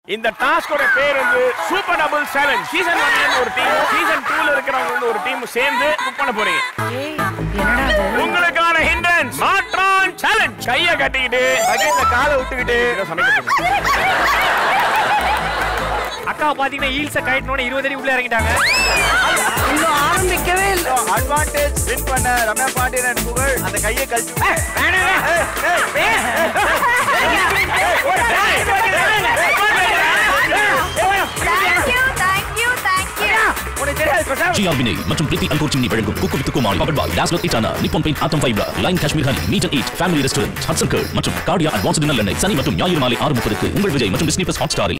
இந்த டாஸ்கோட பேர் வந்து சூப்பர் டபுள் சேலஞ்ச் சீசன் ஒன்ல ஒரு டீம் சீசன் டூல இருக்கிறவங்க வந்து ஒரு டீம் சேர்ந்து குக் பண்ண போறீங்க உங்களுக்கான ஹிண்டன்ஸ் மாற்றான் சேலஞ்ச் கைய கட்டிக்கிட்டு பக்கெட்ல காலை விட்டுக்கிட்டு சமைக்க போறீங்க அக்கா பாத்தீங்கன்னா ஈல்ஸ கட்டணும்னு இருபது அடி உள்ள இறங்கிட்டாங்க இன்னும் ஆரம்பிக்கவே இல்லை அட்வான்டேஜ் வின் பண்ண ரம்யா பாண்டியன் புகழ் அந்த கையை கழிச்சு தேங்க்யூ தேங்க்யூ தேங்க்யூ உனக்கு தெரியாது ஜிஆர் வினய் மற்றும் பிரீத்தி அல்கோர் சிம்னி வழங்கும் குக்கு வித்து குமாரி பவர் பாய் டாஸ்லர் இட்டானா நிப்பான் பெயிண்ட் ஆட்டம் fibre line Kashmir honey meet and eat family restaurant Hatsun curd மற்றும் கார்டியா அட்வான்ஸ்டு நல்லெண்ணெய் சனி மற்றும் ஞாயிறு மாலை ஆறு முப்பதுக்கு உங்கள் விஜய் மற்றும் டிஸ்னி பிளஸ் ஹாட் ஸ்டாரில்